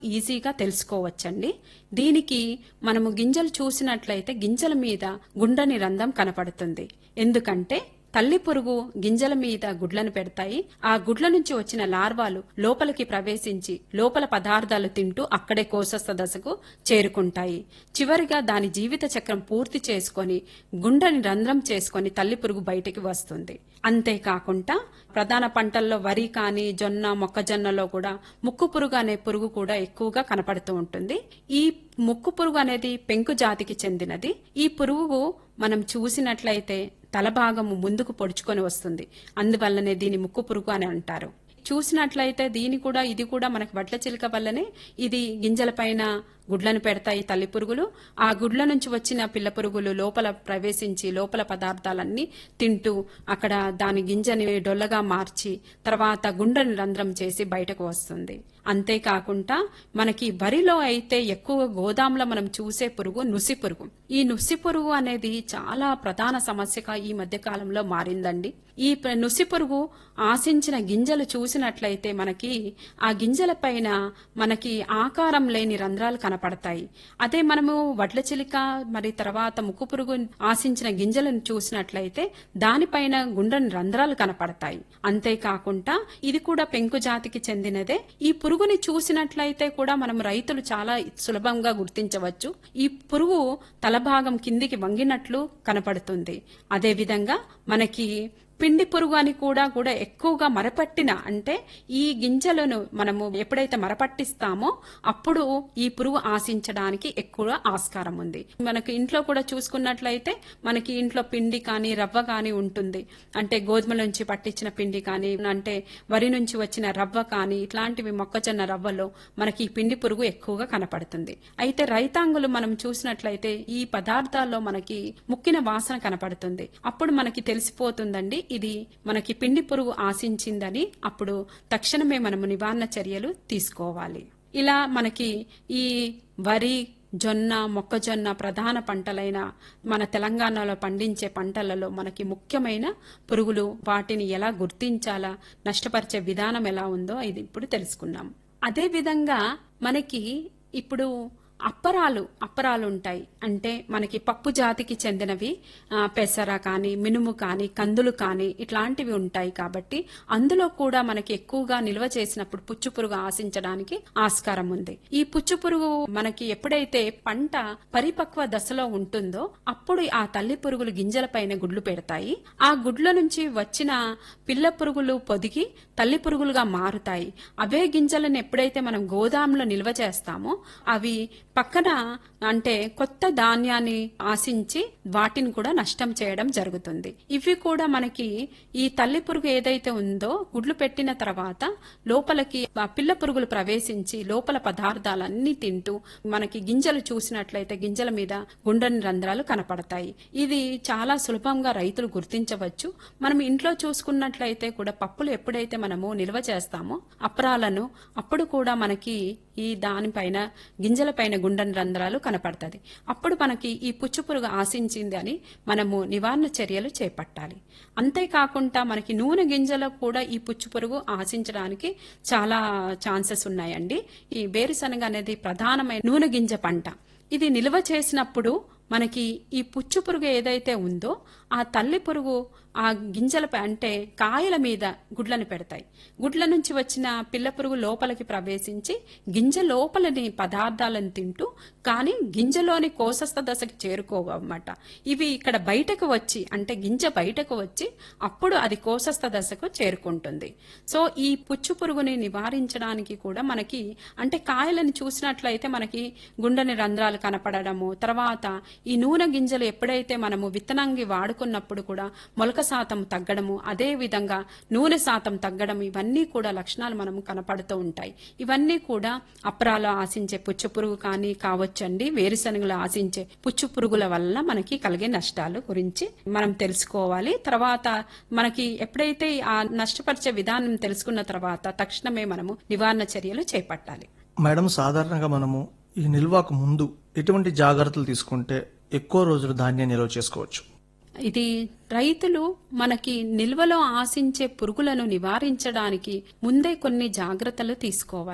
ఈజీగా తెలుసుకోవచ్చండి దీనికి మనము గింజలు చూసినట్లయితే గింజల మీద గుండని రంధ్రం కనపడుతుంది ఎందుకంటే తల్లి పురుగు గింజల మీద గుడ్లను పెడతాయి ఆ గుడ్ల నుంచి వచ్చిన లార్వాలు లోపలికి ప్రవేశించి లోపల పదార్థాలు తింటూ అక్కడే కోశస్థ దశకు చేరుకుంటాయి చివరిగా దాని జీవిత చక్రం పూర్తి చేసుకొని గుండెని రంధ్రం చేసుకొని తల్లి పురుగు బయటికి వస్తుంది అంతేకాకుండా ప్రధాన పంటల్లో వరి కానీ జొన్న మొక్కజొన్నలో కూడా ముక్కు పురుగు అనే పురుగు కూడా ఎక్కువగా కనపడుతూ ఉంటుంది ఈ ముక్కు పురుగు అనేది పెంకు జాతికి చెందినది ఈ పురుగు మనం చూసినట్లయితే తల భాగము ముందుకు పొడుచుకొని వస్తుంది అందువల్లనే దీని ముక్కు పురుగు అని అంటారు చూసినట్లయితే దీని కూడా ఇది కూడా మనకి వడ్ల చిలుక వల్లనే ఇది గింజల పైన గుడ్లను పెడతాయి తల్లి పురుగులు ఆ గుడ్ల నుంచి వచ్చిన పిల్ల పురుగులు లోపల ప్రవేశించి లోపల పదార్థాలన్నీ తింటూ అక్కడ దాని గింజని డొల్లగా మార్చి తర్వాత గుండెని రంధ్రం చేసి బయటకు వస్తుంది అంతేకాకుండా మనకి వరిలో అయితే ఎక్కువ గోదాంలో మనం చూసే పురుగు నుసి పురుగు ఈ నుసి పురుగు అనేది చాలా ప్రధాన సమస్యగా ఈ మధ్య కాలంలో మారిందండి ఈ ప్ర- నుసి పురుగు ఆశించిన గింజలు చూసినట్లయితే మనకి ఆ గింజల పైన మనకి ఆకారం లేని రంధ్రాలు కనపడతాయి అదే మనము వడ్ల చిలిక మరి తర్వాత ముక్కు పురుగు ఆశించిన గింజలను చూసినట్లయితే దానిపైన గుండ్రని రంధ్రాలు కనపడతాయి అంతేకాకుండా ఇది కూడా పెంకు జాతికి చెందినదే ఈ పురుగుని చూసినట్లయితే కూడా మనం రైతులు చాలా సులభంగా గుర్తించవచ్చు ఈ పురుగు తలభాగం కిందికి వంగినట్లు కనపడుతుంది అదే విధంగా మనకి పిండి పురుగు అని కూడా కూడా ఎక్కువగా మరపట్టిన అంటే ఈ గింజలను మనము ఎప్పుడైతే మరపట్టిస్తామో అప్పుడు ఈ పురుగు ఆశించడానికి ఎక్కువ ఆస్కారం ఉంది మనకి ఇంట్లో కూడా చూసుకున్నట్లయితే మనకి ఇంట్లో పిండి కానీ రవ్వ కానీ ఉంటుంది అంటే గోధుమల నుంచి పట్టించిన పిండి కానీ అంటే వరి నుంచి వచ్చిన రవ్వ కానీ ఇట్లాంటివి మొక్కజొన్న రవ్వలో మనకి ఈ పిండి పురుగు ఎక్కువగా కనపడుతుంది అయితే రైతాంగులు మనం చూసినట్లయితే ఈ పదార్థాల్లో మనకి ముక్కిన వాసన కనపడుతుంది అప్పుడు మనకి తెలిసిపోతుందండి ఇది మనకి పిండి పురుగు ఆశించిందని అప్పుడు తక్షణమే మనము నివారణ చర్యలు తీసుకోవాలి ఇలా మనకి ఈ వరి జొన్న మొక్కజొన్న ప్రధాన పంటలైన మన తెలంగాణలో పండించే పంటలలో మనకి ముఖ్యమైన పురుగులు వాటిని ఎలా గుర్తించాలా నష్టపరిచే విధానం ఎలా ఉందో ఇది ఇప్పుడు తెలుసుకున్నాం అదే విధంగా మనకి ఇప్పుడు అప్పరాలు అప్పరాలు ఉంటాయి అంటే మనకి పప్పు జాతికి చెందినవి ఆ, పెసర కానీ మినుము కానీ కందులు కానీ ఇట్లాంటివి ఉంటాయి కాబట్టి అందులో కూడా మనకి ఎక్కువగా నిల్వ చేసినప్పుడు పుచ్చు పురుగు ఆశించడానికి ఆస్కారం ఉంది ఈ పుచ్చు పురుగు మనకి ఎప్పుడైతే పంట పరిపక్వ దశలో ఉంటుందో అప్పుడు ఆ తల్లి పురుగులు గింజల పైన గుడ్లు పెడతాయి ఆ గుడ్ల నుంచి వచ్చిన పిల్ల పురుగులు పొదిగి తల్లి పురుగులుగా మారుతాయి అవే గింజలను ఎప్పుడైతే మనం గోదాంలో నిల్వ చేస్తామో అవి పక్కన అంటే కొత్త ధాన్యాన్ని ఆశించి వాటిని కూడా నష్టం చేయడం జరుగుతుంది ఇవి కూడా మనకి ఈ తల్లి పురుగు ఏదైతే ఉందో గుడ్లు పెట్టిన తర్వాత లోపలికి ఆ పిల్ల పురుగులు ప్రవేశించి లోపల పదార్థాలన్నీ తింటూ మనకి గింజలు చూసినట్లయితే గింజల మీద గుండెని రంధ్రాలు కనపడతాయి ఇది చాలా సులభంగా రైతులు గుర్తించవచ్చు మనం ఇంట్లో చూసుకున్నట్లయితే కూడా పప్పులు ఎప్పుడైతే మనము నిల్వ చేస్తామో అప్రాలను అప్పుడు కూడా మనకి ఈ దానిపైన గింజలపైన గుండెని రంధ్రాలు కనపడుతుంది అప్పుడు మనకి ఈ పుచ్చు పురుగు ఆశించింది అని మనము నివారణ చర్యలు చేపట్టాలి అంతేకాకుండా మనకి నూనె గింజలో కూడా ఈ పుచ్చు పురుగు ఆశించడానికి చాలా ఛాన్సెస్ ఉన్నాయండి ఈ వేరుశనగ అనేది ప్రధానమైన నూనె గింజ పంట ఇది నిల్వ చేసినప్పుడు మనకి ఈ పుచ్చు పురుగు ఏదైతే ఉందో ఆ తల్లి పురుగు ఆ గింజలపై అంటే కాయల మీద గుడ్లను పెడతాయి గుడ్ల నుంచి వచ్చిన పిల్ల పురుగు లోపలికి ప్రవేశించి గింజ లోపలని పదార్థాలను తింటూ కానీ గింజలోని కోసస్థ దశకి చేరుకోవన్నమాట ఇవి ఇక్కడ బయటకు వచ్చి అంటే గింజ బయటకు వచ్చి అప్పుడు అది కోసస్థ దశకు చేరుకుంటుంది సో ఈ పుచ్చు పురుగుని నివారించడానికి కూడా మనకి అంటే కాయలను చూసినట్లయితే మనకి గుండెని రంధ్రాలు కనపడము తర్వాత ఈ నూనె గింజలు ఎప్పుడైతే మనము విత్తనంగి వాడుకున్నప్పుడు కూడా మొలక శాతం తగ్గడము అదే విధంగా నూనె శాతం తగ్గడం ఇవన్నీ కూడా లక్షణాలు మనం కనపడుతూ ఉంటాయి ఇవన్నీ కూడా అప్రాలు ఆశించే పుచ్చు పురుగు కానీ కావచ్చండి వేరుశనగలు ఆశించే పుచ్చు పురుగుల వల్ల మనకి కలిగే నష్టాలు గురించి మనం తెలుసుకోవాలి తర్వాత మనకి ఎప్పుడైతే ఆ నష్టపరిచే విధానం తెలుసుకున్న తర్వాత తక్షణమే మనము నివారణ చర్యలు చేపట్టాలి మేడం సాధారణంగా మనము ఈ నిల్వకు ముందు ఎటువంటి జాగ్రత్తలు తీసుకుంటే ఎక్కువ రోజులు ధాన్యం నిల్వ చేసుకోవచ్చు ఇది రైతులు మనకి నిల్వలో ఆశించే పురుగులను నివారించడానికి ముందే కొన్ని జాగ్రత్తలు తీసుకోవాలి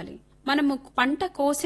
మనము పంట కోసి